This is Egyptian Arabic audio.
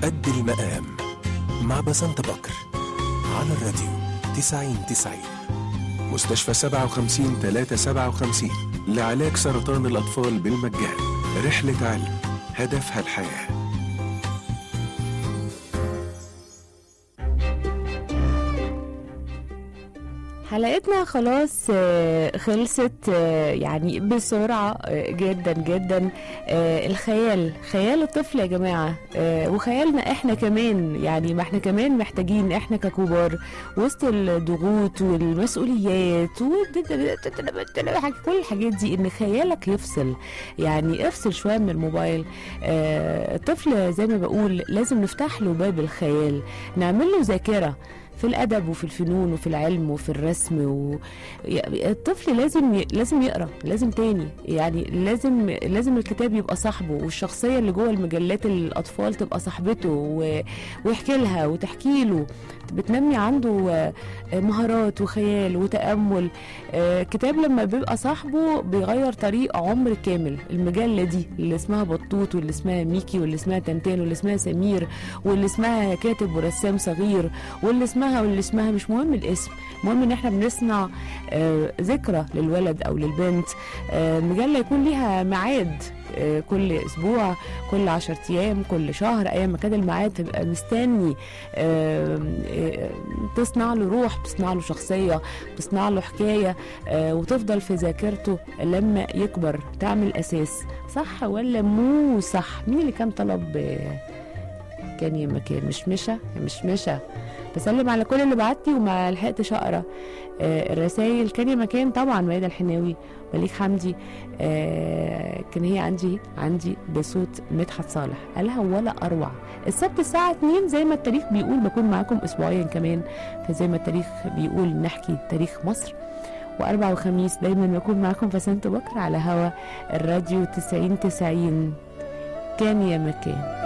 قد المقام مع بسنت بكر على الراديو 90 90 مستشفى 57 357 لعلاج سرطان الأطفال بالمجان رحلة علم هدفها الحياه حلقتنا خلاص آه، خلصت آه، يعني بسرعة آه، جدا جدا آه، الخيال خيال الطفل يا جماعة آه، وخيالنا احنا كمان يعني ما احنا كمان محتاجين احنا ككبار وسط الضغوط والمسؤوليات وال- كل الحاجات دي ان خيالك يفصل يعني افصل شوية من الموبايل آه، الطفل زي ما بقول لازم نفتح له باب الخيال نعمل له ذاكرة في الادب وفي الفنون وفي العلم وفي الرسم و... يعني الطفل لازم ي... لازم يقرا لازم تاني يعني لازم لازم الكتاب يبقى صاحبه والشخصيه اللي جوه المجلات الاطفال تبقى صاحبته و... ويحكي لها وتحكي له بتنمي عنده آه، مهارات وخيال وتامل آه، كتاب لما بيبقى صاحبه بيغير طريق عمر كامل المجله دي اللي اسمها بطوط واللي اسمها ميكي واللي اسمها تنتان واللي اسمها سمير واللي اسمها كاتب ورسام صغير واللي اسمها واللي اسمها مش مهم الاسم المهم ان احنا بنصنع آه، ذكرى للولد او للبنت آه، مجله يكون ليها ميعاد آه، كل اسبوع كل عشر ايام كل شهر ايام ما كان الميعاد تبقى مستني آه، آه، تصنع له روح تصنع له شخصيه تصنع له حكايه آه، وتفضل في ذاكرته لما يكبر تعمل اساس صح ولا مو صح مين اللي كان طلب آه، كان يا مكان مش مشى مش مشى بسلم على كل اللي بعتي وما لحقتش اقرا آه الرسائل كان يا مكان طبعا ميادة الحناوي مليك حمدي آه كان هي عندي عندي بصوت مدحت صالح قالها ولا اروع السبت الساعه 2 زي ما التاريخ بيقول بكون معاكم اسبوعيا كمان فزي ما التاريخ بيقول نحكي تاريخ مصر واربع وخميس دايما بكون معاكم فسنت بكر على هوا الراديو 90 90 كان يا مكان